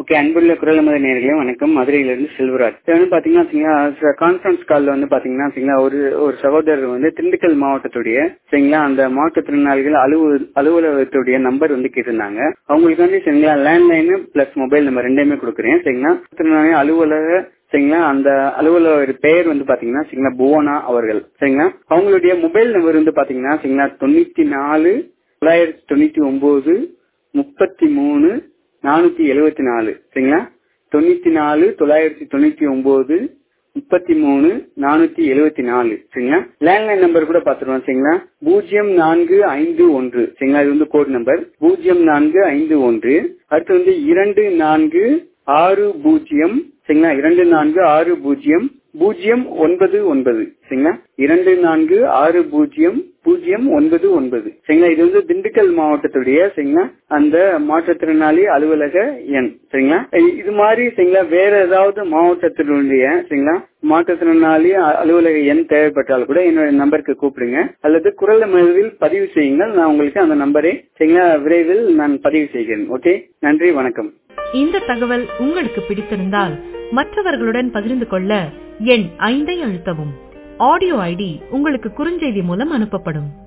okay அன்புள்ள குரல் மத நேர்களே வணக்கம் மதுரையிலிருந்து செல்வராஜ் இது வந்து பாத்தீங்கன்னா கான்ஃபரன்ஸ் கால்ல வந்து பாத்தீங்கன்னா சரிங்களா, ஒரு ஒரு சகோதரர் வந்து திண்டுக்கல் மாவட்டத்துடைய சரிங்களா அந்த மாற்றுத்திறனாளிகள் அலுவ அலுவலகத்துடைய நம்பர் வந்து கேட்டிருந்தாங்க அவங்களுக்கு வந்து சரிங்களா லேண்ட்லைன் பிளஸ் மொபைல் நம்பர் ரெண்டையுமே கொடுக்குறேன் சரிங்களா திறனாளி அலுவலக சரிங்களா அந்த அலுவலர் பெயர் வந்து பாத்தீங்கன்னா சரிங்களா புவனா அவர்கள் சரிங்களா அவங்களுடைய மொபைல் நம்பர் வந்து பாத்தீங்கன்னா சரிங்களா தொண்ணூத்தி நாலு தொள்ளாயிரத்தி தொண்ணூத்தி ஒன்பது முப்பத்தி மூணு நானூத்தி எழுவத்தி நாலு சரிங்களா தொண்ணூத்தி நாலு தொள்ளாயிரத்தி தொண்ணூத்தி ஒன்பது முப்பத்தி மூணு நானூத்தி எழுவத்தி நாலு சரிங்களா லேண்ட்லைன் நம்பர் கூட பாத்துருவோம் சரிங்களா பூஜ்ஜியம் நான்கு ஐந்து ஒன்று சரிங்களா இது வந்து கோட் நம்பர் பூஜ்ஜியம் நான்கு ஐந்து ஒன்று அடுத்து வந்து இரண்டு நான்கு ஆறு பூஜ்ஜியம் சரிங்களா இரண்டு நான்கு ஆறு பூஜ்ஜியம் பூஜ்ஜியம் ஒன்பது ஒன்பது சரிங்களா இரண்டு நான்கு ஆறு பூஜ்ஜியம் பூஜ்ஜியம் ஒன்பது ஒன்பது சரிங்களா இது வந்து திண்டுக்கல் மாவட்டத்துடைய சரிங்களா அந்த மாற்றுத்திறனாளி அலுவலக எண் சரிங்களா இது மாதிரி சரிங்களா வேற ஏதாவது மாவட்டத்தினுடைய சரிங்களா மாற்றுத்திறனாளி அலுவலக எண் தேவைப்பட்டால் கூட என்னோட நம்பருக்கு கூப்பிடுங்க அல்லது குரல் மனதில் பதிவு செய்யுங்கள் நான் உங்களுக்கு அந்த நம்பரை சரிங்களா விரைவில் நான் பதிவு செய்கிறேன் ஓகே நன்றி வணக்கம் இந்த தகவல் உங்களுக்கு பிடித்திருந்தால் மற்றவர்களுடன் பகிர்ந்து கொள்ள எண் ஐந்தை அழுத்தவும் ஆடியோ ஐடி உங்களுக்கு குறுஞ்செய்தி மூலம் அனுப்பப்படும்